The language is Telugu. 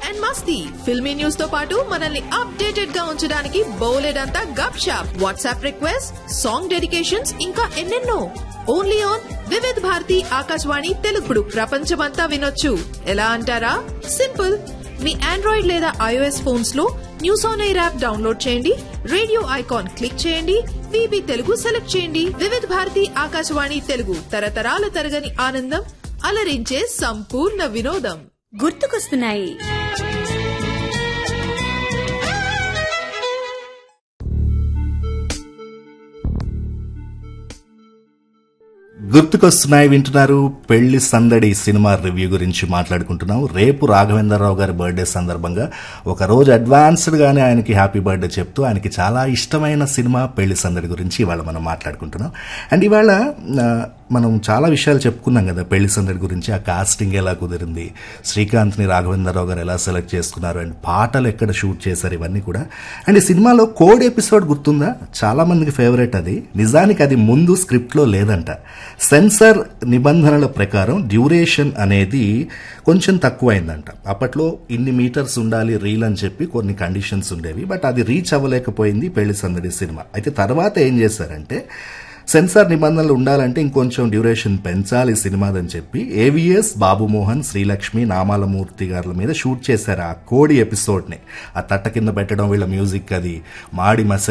అండ్ మస్తీ ఫిల్మీ న్యూస్ తో పాటు మనల్ని అప్డేటెడ్ గా ఉంచడానికి బోలెడంతా గప్ షాప్ వాట్సాప్ రిక్వెస్ట్ సాంగ్ డెడికేషన్స్ ఇంకా ఎన్నెన్నో ఓన్లీ ఆన్ వివిధ్ భారతి ఆకాశవాణి తెలుగుడు ప్రపంచమంతా వినొచ్చు ఎలా అంటారా సింపుల్ మీ ఆండ్రాయిడ్ లేదా ఐఓఎస్ ఫోన్స్ లో news on air app download చేయండి రేడియో ఐకాన్ క్లిక్ చేయండి విబి తెలుగు సెలెక్ట్ చేయండి వివిధ భారతి ఆకాశవాణి తెలుగు తరతరాల తరగని ఆనందం అలరించే సంపూర్ణ వినోదం గుర్తుకొస్తున్నాయి గుర్తుకొస్తున్నాయి వింటున్నారు పెళ్లి సందడి సినిమా రివ్యూ గురించి మాట్లాడుకుంటున్నాం రేపు రాఘవేంద్రరావు గారి బర్త్డే సందర్భంగా ఒక రోజు అడ్వాన్స్డ్ గానే ఆయనకి హ్యాపీ బర్త్డే చెప్తూ ఆయనకి చాలా ఇష్టమైన సినిమా పెళ్లి సందడి గురించి ఇవాళ మనం మాట్లాడుకుంటున్నాం అండ్ ఇవాళ ఆ, మనం చాలా విషయాలు చెప్పుకున్నాం కదా పెళ్లి సందడి గురించి ఆ కాస్టింగ్ ఎలా కుదిరింది శ్రీకాంత్ని రాఘవేంద్రరావు గారు ఎలా సెలెక్ట్ చేసుకున్నారు అండ్ పాటలు ఎక్కడ షూట్ చేశారు ఇవన్నీ కూడా అండ్ ఈ సినిమాలో కోడ్ ఎపిసోడ్ గుర్తుందా చాలా మందికి ఫేవరెట్ అది నిజానికి అది ముందు స్క్రిప్ట్లో లేదంట సెన్సార్ నిబంధనల ప్రకారం డ్యూరేషన్ అనేది కొంచెం తక్కువైందంట అప్పట్లో ఇన్ని మీటర్స్ ఉండాలి రీల్ అని చెప్పి కొన్ని కండిషన్స్ ఉండేవి బట్ అది రీచ్ అవ్వలేకపోయింది పెళ్లి సందడి సినిమా అయితే తర్వాత ఏం చేశారంటే సెన్సార్ నిబంధనలు ఉండాలంటే ఇంకొంచెం డ్యూరేషన్ పెంచాలి సినిమాదని చెప్పి ఏవిఎస్ బాబుమోహన్ శ్రీలక్ష్మి నామాలమూర్తి గారి మీద షూట్ చేశారు ఆ కోడి ఎపిసోడ్ని ఆ తట్ట కింద పెట్టడం వీళ్ళ మ్యూజిక్ అది మాడి మస